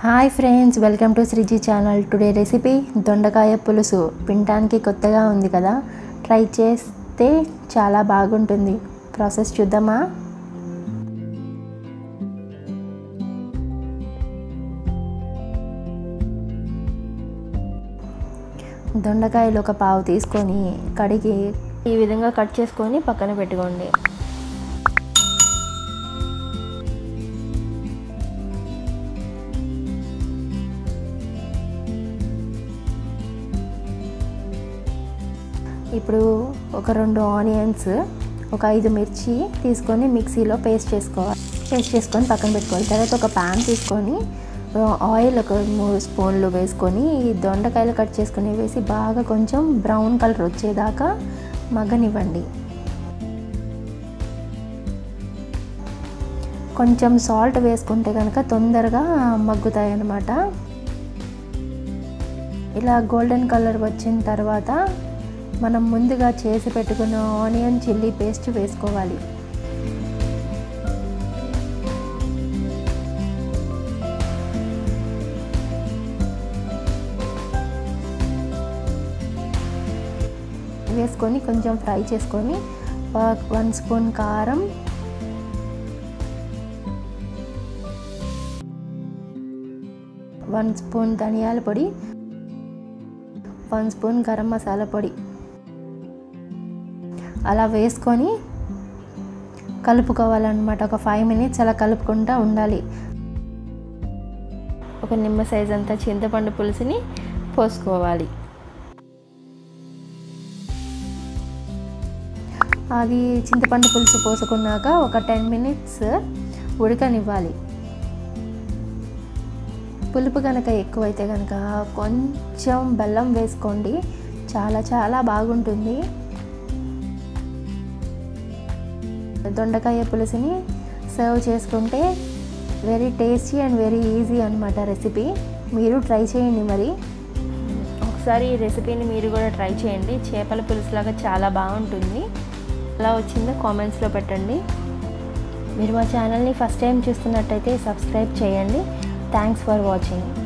hi friends welcome to Sreeji channel today recipe దొండకాయ పులుసు తినడానికి కొత్తగా ఉంది కదా ట్రై చేస్తే చాలా బాగుంటుంది ప్రాసెస్ చూద్దామా దొండకాయలు ఒక పావు తీసుకొని కడిగి ఈ విధంగా కట్ చేసుకొని పక్కన పెట్టుకోండి ఇప్పుడు ఒక రెండు ఆనియన్స్ ఒక ఐదు మిర్చి తీసుకొని మిక్సీలో పేస్ట్ చేసుకోవాలి పేస్ట్ చేసుకొని పక్కన పెట్టుకోవాలి తర్వాత ఒక ప్యాన్ తీసుకొని ఆయిల్ ఒక మూడు స్పూన్లు వేసుకొని ఈ దొండకాయలు కట్ చేసుకొని వేసి బాగా కొంచెం బ్రౌన్ కలర్ వచ్చేదాకా మగ్గనివ్వండి కొంచెం సాల్ట్ వేసుకుంటే కనుక తొందరగా మగ్గుతాయి అన్నమాట ఇలా గోల్డెన్ కలర్ వచ్చిన తర్వాత మనం ముందుగా చేసి పెట్టుకున్న ఆనియన్ చిల్లీ పేస్ట్ వేసుకోవాలి వేసుకొని కొంచెం ఫ్రై చేసుకొని వన్ స్పూన్ కారం వన్ స్పూన్ ధనియాల పొడి వన్ స్పూన్ గరం మసాలా పొడి అలా వేసుకొని కలుపుకోవాలన్నమాట ఒక ఫైవ్ మినిట్స్ అలా కలుపుకుంటూ ఉండాలి ఒక నిమ్మ సైజ్ అంతా చింతపండు పులుసుని పోసుకోవాలి అది చింతపండు పులుసు పోసుకున్నాక ఒక టెన్ మినిట్స్ ఉడకనివ్వాలి పులుపు కనుక ఎక్కువైతే కనుక కొంచెం బెల్లం వేసుకోండి చాలా చాలా బాగుంటుంది దొండకాయ పులుసుని సర్వ్ చేసుకుంటే very tasty and very easy అనమాట రెసిపీ మీరు ట్రై చేయండి మరి ఒకసారి ఈ రెసిపీని మీరు కూడా ట్రై చేయండి చేపల పులుసులాగా చాలా బాగుంటుంది ఎలా వచ్చిందో కామెంట్స్లో పెట్టండి మీరు మా ఛానల్ని ఫస్ట్ టైం చూస్తున్నట్టయితే సబ్స్క్రైబ్ చేయండి థ్యాంక్స్ ఫర్ వాచింగ్